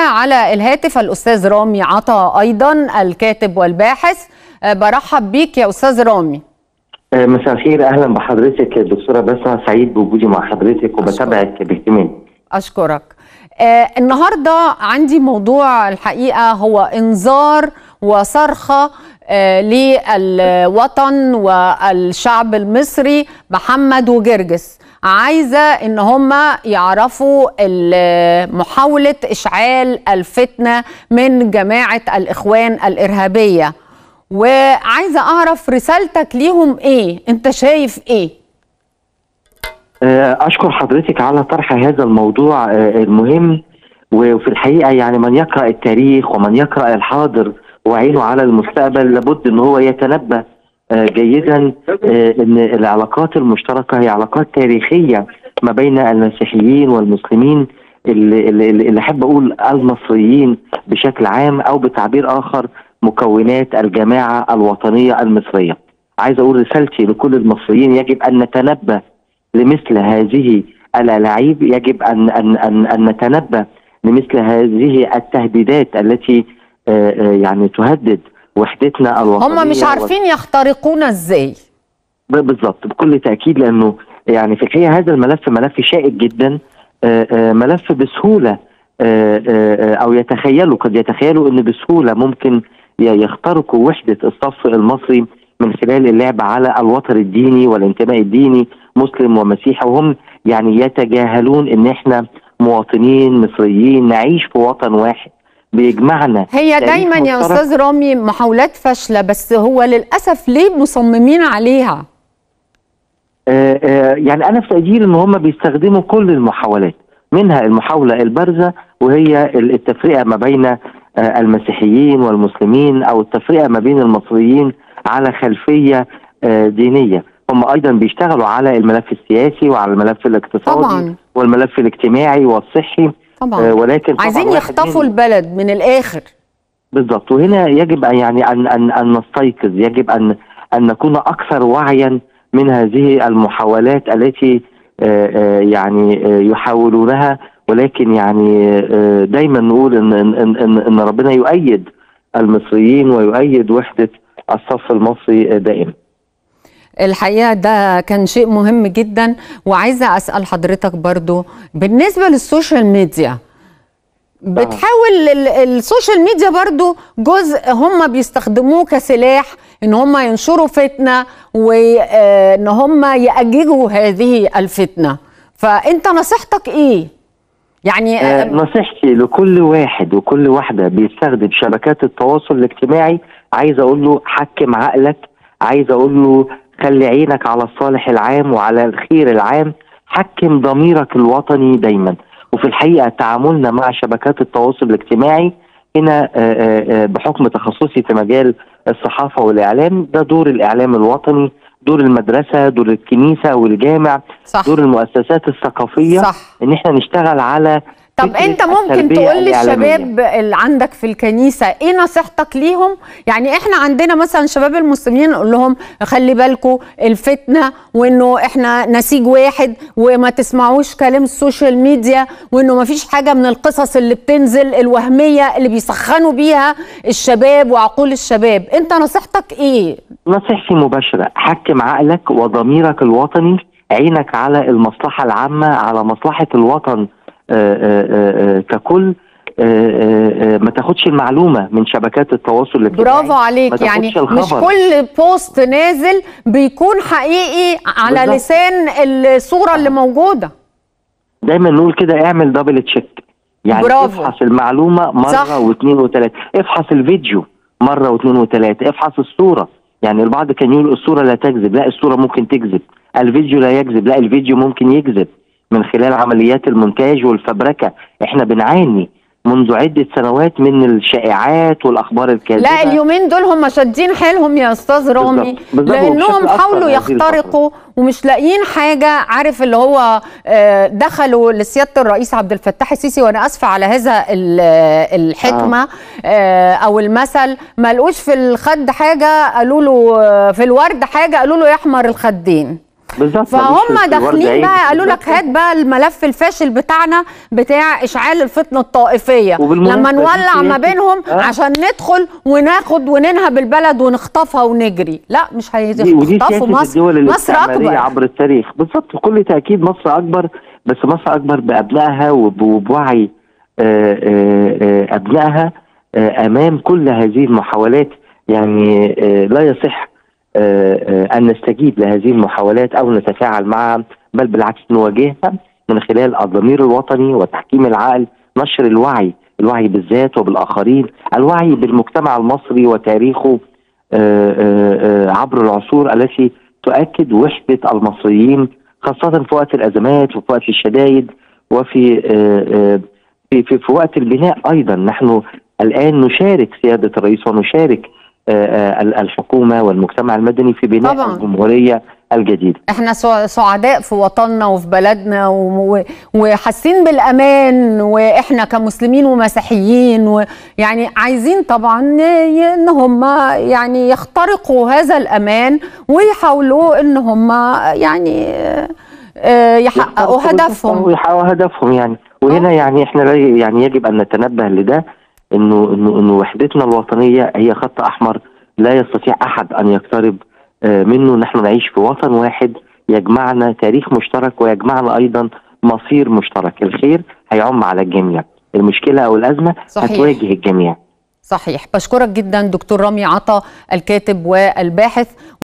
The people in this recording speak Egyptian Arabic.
على الهاتف الاستاذ رامي عطا ايضا الكاتب والباحث برحب بيك يا استاذ رامي مساء الخير اهلا بحضرتك دكتوره بسمه سعيد بوجودي مع حضرتك وبتابعك باهتمام اشكرك آه النهارده عندي موضوع الحقيقه هو انذار وصرخه آه للوطن والشعب المصري محمد وجرجس عايزه ان هم يعرفوا محاوله اشعال الفتنه من جماعه الاخوان الارهابيه وعايزه اعرف رسالتك ليهم ايه انت شايف ايه اشكر حضرتك على طرح هذا الموضوع المهم وفي الحقيقه يعني من يقرا التاريخ ومن يقرا الحاضر وعينه على المستقبل لابد ان هو يتنبه جيدا ان العلاقات المشتركه هي علاقات تاريخيه ما بين المسيحيين والمسلمين اللي, اللي احب اقول المصريين بشكل عام او بتعبير اخر مكونات الجماعه الوطنيه المصريه. عايز اقول رسالتي لكل المصريين يجب ان نتنبه لمثل هذه الألاعيب يجب أن, أن, أن, أن نتنبه لمثل هذه التهديدات التي يعني تهدد وحدتنا الوطنية هم مش عارفين و... يخترقونا ازاي بالضبط بكل تأكيد لأنه يعني في الحقيقة هذا الملف ملف شائك جدا ملف بسهولة أو يتخيلوا قد يتخيلوا أن بسهولة ممكن يخترقوا وحدة الصف المصري من خلال اللعب على الوتر الديني والانتماء الديني مسلم ومسيحي وهم يعني يتجاهلون ان احنا مواطنين مصريين نعيش في وطن واحد بيجمعنا هي دايما يا استاذ رامي محاولات فاشله بس هو للاسف ليه مصممين عليها آآ آآ يعني انا في تقدير ان هم بيستخدموا كل المحاولات منها المحاوله البارزه وهي التفرقه ما بين المسيحيين والمسلمين او التفرقه ما بين المصريين على خلفيه دينيه هم ايضا بيشتغلوا على الملف السياسي وعلى الملف الاقتصادي طبعا. والملف الاجتماعي والصحي طبعا آه ولكن عايزين يخطفوا البلد من الاخر بالضبط وهنا يجب ان يعني ان ان ان نستيقظ يجب ان ان نكون اكثر وعيا من هذه المحاولات التي آه آه يعني يحاولونها ولكن يعني دايما نقول ان ان ان, إن ربنا يؤيد المصريين ويؤيد وحده الصف المصري دائما الحقيقه ده كان شيء مهم جدا وعايزه اسال حضرتك برضو بالنسبه للسوشيال ميديا بتحاول السوشيال ميديا برضو جزء هم بيستخدموه كسلاح ان هم ينشروا فتنه وان هم يأججوا هذه الفتنه فانت نصيحتك ايه يعني آه نصيحتي لكل واحد وكل واحده بيستخدم شبكات التواصل الاجتماعي عايز اقول له حكم عقلك عايز اقول له خلي عينك على الصالح العام وعلى الخير العام حكم ضميرك الوطني دايما وفي الحقيقه تعاملنا مع شبكات التواصل الاجتماعي هنا بحكم تخصصي في مجال الصحافه والاعلام ده دور الاعلام الوطني دور المدرسه دور الكنيسه والجامع صح. دور المؤسسات الثقافيه صح. ان احنا نشتغل على طب انت ممكن تقول للشباب اللي عندك في الكنيسه ايه نصيحتك ليهم يعني احنا عندنا مثلا شباب المسلمين نقول لهم خلي بالكم الفتنه وانه احنا نسيج واحد وما تسمعوش كلام السوشيال ميديا وانه ما فيش حاجه من القصص اللي بتنزل الوهميه اللي بيسخنوا بيها الشباب وعقول الشباب انت نصيحتك ايه نصيحتي مباشره حكم عقلك وضميرك الوطني عينك على المصلحه العامه على مصلحه الوطن آآ آآ ككل آآ ما تاخدش المعلومه من شبكات التواصل الاجتماعي برافو عليك يعني مش كل بوست نازل بيكون حقيقي على بالضبط. لسان الصوره اللي موجوده دايما نقول كده اعمل دبل تشيك يعني برافو. افحص المعلومه مره واثنين وثلاثه افحص الفيديو مره واثنين وثلاثه افحص الصوره يعني البعض كان يقول الصوره لا تكذب لا الصوره ممكن تكذب الفيديو لا يكذب لا الفيديو ممكن يكذب من خلال عمليات المونتاج والفبركه احنا بنعاني منذ عدة سنوات من الشائعات والأخبار الكاذبة لا اليومين دول هم شادين حيلهم يا أستاذ رامي بالزبط. بالزبط. لأنهم حاولوا يخترقوا ومش لاقيين حاجة عارف اللي هو دخلوا لسيادة الرئيس عبد الفتاح السيسي وأنا أسفة على هذا الحكمة آه. أو المثل ما لقوش في الخد حاجة قالوا له في الورد حاجة قالوا له يحمر الخدين بالظبط فهم ملوش في الورد داخلين عين. بقى قالوا لك هات بقى الملف الفاشل بتاعنا بتاع اشعال الفتنه الطائفيه وبالمناسبة لما دي نولع ما سياسة- بينهم آه. عشان ندخل وناخد وننهب البلد ونخطفها ونجري لا مش دي- ودي هيخطفوا سياسه مصر الدول مصر الاستعماريه اكبر عبر التاريخ بالظبط بكل تاكيد مصر اكبر بس مصر اكبر بابنائها وب- وبوعي آه، آه، آه، ابنائها آه، امام كل هذه المحاولات يعني آه، لا يصح آه، آه، ان نستجيب لهذه المحاولات او نتفاعل معها بل بالعكس نواجهها من خلال الضمير الوطني وتحكيم العقل نشر الوعي الوعي بالذات وبالاخرين الوعي بالمجتمع المصري وتاريخه آه، آه، آه، عبر العصور التي تؤكد وحدة المصريين خاصة في وقت الأزمات وفي وقت الشدائد وفي آه، آه، في, في, في وقت البناء أيضا نحن الآن نشارك سيادة الرئيس ونشارك آه، آه، الحكومة والمجتمع المدني في بناء طبعاً. الجمهورية الجديدة احنا سع- سعداء في وطننا وفي بلدنا و- و- وحاسين بالامان واحنا كمسلمين ومسيحيين ويعني عايزين طبعا ي- ان هم يعني يخترقوا هذا الامان ويحاولوا ان هم يعني آه، يحققوا هدفهم ويحققوا هدفهم يعني وهنا يعني احنا لا- يعني يجب ان نتنبه لده انه انه انه وحدتنا الوطنيه هي خط احمر لا يستطيع احد ان يقترب آه، منه نحن نعيش في وطن واحد يجمعنا تاريخ مشترك ويجمعنا ايضا مصير مشترك الخير هيعم على الجميع المشكله او الازمه صحيح. هتواجه الجميع صحيح بشكرك جدا دكتور رامي عطا الكاتب والباحث